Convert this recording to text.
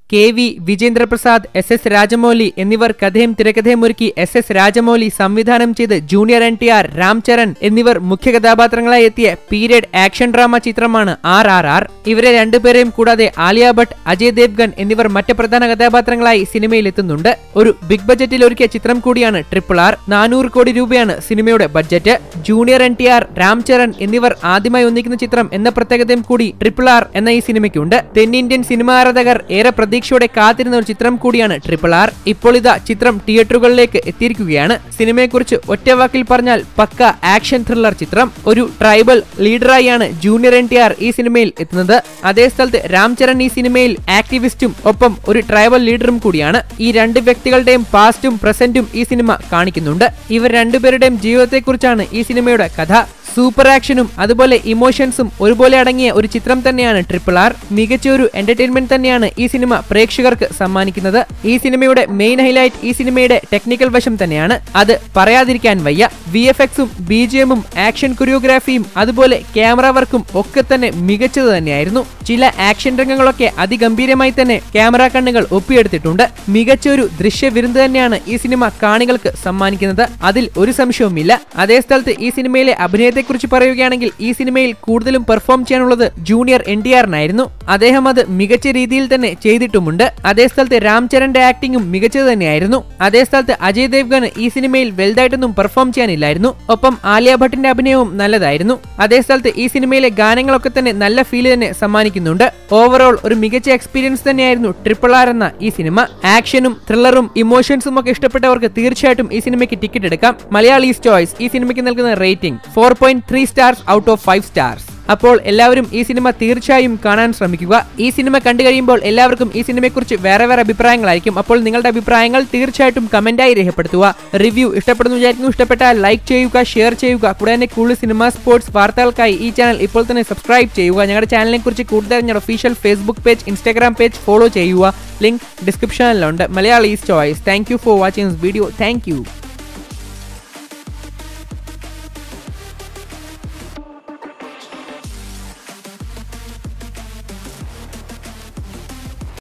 K V Vijayendra Prasad S S Rajamouli എന്നിവർ കഥയും തിരക്കഥയും ഒരുക്കി എസ് എസ് രാജമൗലി സംവിധാനം ചെയ്ത് junior N T R Ram Charan എന്നിവർ മുഖ്യ കഥാപാത്രങ്ങളായി എത്തിയ പീരിയഡ് ആക്ഷൻ ഡ്രാമ ചിത്രമാണ് ആർ ആർ ആർ ഇവരെ രണ്ടുപേരെയും കൂടാതെ ആലിയ ഭട്ട് അജയ് ദേവ്ഗൻ എന്നിവർ മറ്റ് പ്രധാന കഥാപാത്രങ്ങളായി സിനിമയിൽ എത്തുന്നുണ്ട് ഒരു ബിഗ് ബജറ്റിൽ ഒരുക്കിയ ചിത്രം കൂടിയാണ് ട്രിപ്പിൾ ആർ നാനൂറ് കോടി രൂപയാണ് സിനിമയുടെ budget junior N T R Ram Charan എന്നിവർ ആദ്യമായി ഒന്നിക്കുന്ന ചിത്രം എന്ന പ്രത്യേകതയും കൂടി ട്രിപ്പിൾ ആർ എന്ന ഈ സിനിമയ്ക്കുണ്ട് തെന്നിന്ത്യൻ സിനിമാ ആരാധകർ ഏറെ പ്രതീക്ഷയോടെ കാത്തിരുന്ന ഒരു ചിത്രം കൂടിയാണ് ട്രിപ്പിൾ ആർ ഇപ്പോൾ ഇതാ ചിത്രം തിയേറ്ററുകളിലേക്ക് എത്തിയിരിക്കുകയാണ് സിനിമയെക്കുറിച്ച് ഒറ്റവാക്കിൽ പറഞ്ഞാൽ പക്ക ആക്ഷൻ ത്രില്ലർ ചിത്രം ഒരു ട്രൈബൽ ലീഡറായാണ് ജൂനിയർ എൻ ടി ആർ ഈ സിനിമയിൽ എത്തുന്നത് അതേ സ്ഥലത്ത് രാംചരൺ ഈ സിനിമയിൽ ആക്ടിവിസ്റ്റും ഒപ്പം ഒരു ട്രൈബൽ ലീഡറും കൂടിയാണ് ഈ രണ്ട് വ്യക്തികളുടെയും പാസ്റ്റും പ്രസന്റും ഈ സിനിമ കാണിക്കുന്നുണ്ട് ഇവർ രണ്ടുപേരുടെയും ജീവിതത്തെക്കുറിച്ചാണ് ഈ സിനിമയുടെ കഥ സൂപ്പർ ആക്ഷനും അതുപോലെ ഇമോഷൻസും ഒരുപോലെ അടങ്ങിയ ഒരു ചിത്രം തന്നെയാണ് ട്രിപ്പിൾ ആർ മികച്ച ഒരു എന്റർടൈൻമെന്റ് തന്നെയാണ് ഈ സിനിമ പ്രേക്ഷകർക്ക് സമ്മാനിക്കുന്നത് ഈ സിനിമയുടെ മെയിൻ ഹൈലൈറ്റ് ഈ സിനിമയുടെ ടെക്നിക്കൽ വശം തന്നെയാണ് അത് പറയാതിരിക്കാൻ വയ്യ വി എഫ് എക്സും ബി ജി എമ്മും ആക്ഷൻ കൊറിയോഗ്രാഫിയും അതുപോലെ ക്യാമറ വർക്കും ഒക്കെ തന്നെ മികച്ചത് തന്നെയായിരുന്നു ചില ആക്ഷൻ രംഗങ്ങളൊക്കെ അതിഗംഭീരമായി തന്നെ ക്യാമറ കണ്ണുകൾ ഒപ്പിയെടുത്തിട്ടുണ്ട് മികച്ച ഒരു ദൃശ്യ വിരുന്ന് തന്നെയാണ് ഈ സിനിമ കാണികൾക്ക് സമ്മാനിക്കുന്നത് അതിൽ ഒരു സംശയവുമില്ല അതേ സ്ഥലത്ത് ഈ സിനിമയിലെ അഭിനയത്തെക്കുറിച്ച് പറയുകയാണെങ്കിൽ ഈ സിനിമയിൽ കൂടുതലും പെർഫോം ചെയ്യാനുള്ളത് ജൂനിയർ എൻ ഡി ആറിനായിരുന്നു അദ്ദേഹം അത് മികച്ച രീതിയിൽ തന്നെ ചെയ്തിട്ടുമുണ്ട് അതേ സ്ഥലത്ത് രാംചരന്റെ ആക്ടിങ്ങും മികച്ചത് തന്നെയായിരുന്നു അതേ സ്ഥലത്ത് അജയ് ദേവ്ഗന് ഈ സിനിമയിൽ വലുതായിട്ടൊന്നും പെർഫോം ചെയ്യാനില്ലായിരുന്നു ഒപ്പം ആലിയ ഭട്ടിന്റെ അഭിനയവും നല്ലതായിരുന്നു അതേ സ്ഥലത്ത് ഈ സിനിമയിലെ ഗാനങ്ങളൊക്കെ തന്നെ നല്ല ഫീല് തന്നെ സമ്മാനിക്കുന്നുണ്ട് ഓവറോൾ ഒരു മികച്ച എക്സ്പീരിയൻസ് തന്നെയായിരുന്നു ട്രിപ്പിൾ ആർ എന്ന ഈ സിനിമ ആക്ഷനും ത്രില്ലറും ഇമോഷൻസും ഒക്കെ ഇഷ്ടപ്പെട്ടവർക്ക് തീർച്ചയായിട്ടും ഈ സിനിമയ്ക്ക് ടിക്കറ്റ് എടുക്കാം മലയാളീസ് ചോയ്സ് ഈ സിനിമയ്ക്ക് നൽകുന്ന rating four point three stars out of five stars അപ്പോൾ എല്ലാവരും ഈ സിനിമ തീർച്ചയായും കാണാൻ ശ്രമിക്കുക ഈ സിനിമ കണ്ടു കഴിയുമ്പോൾ എല്ലാവർക്കും ഈ സിനിമയെക്കുറിച്ച് വേറെ വേറെ അഭിപ്രായങ്ങളായിരിക്കും അപ്പോൾ നിങ്ങളുടെ അഭിപ്രായങ്ങൾ തീർച്ചയായിട്ടും കമന്റായി രേഖപ്പെടുത്തുക റിവ്യൂ ഇഷ്ടപ്പെടുന്നു വിചാരിക്കുന്നു ഇഷ്ടപ്പെട്ടാൽ ലൈക്ക് ചെയ്യുക ഷെയർ ചെയ്യുക കൂടാതെ തന്നെ കൂടുതൽ സിനിമ സ്പോർട്സ് വാർത്തകൾക്കായി ഈ ചാനൽ ഇപ്പോൾ തന്നെ സബ്സ്ക്രൈബ് ചെയ്യുക ഞങ്ങളുടെ ചാനലിനെ കുറിച്ച് കൂടുതൽ ഞങ്ങളുടെ official Facebook page Instagram page follow ചെയ്യുക ലിങ്ക് ഡിസ്ക്രിപ്ഷനിലുണ്ട് Malayalees choice thank you for watching this video thank U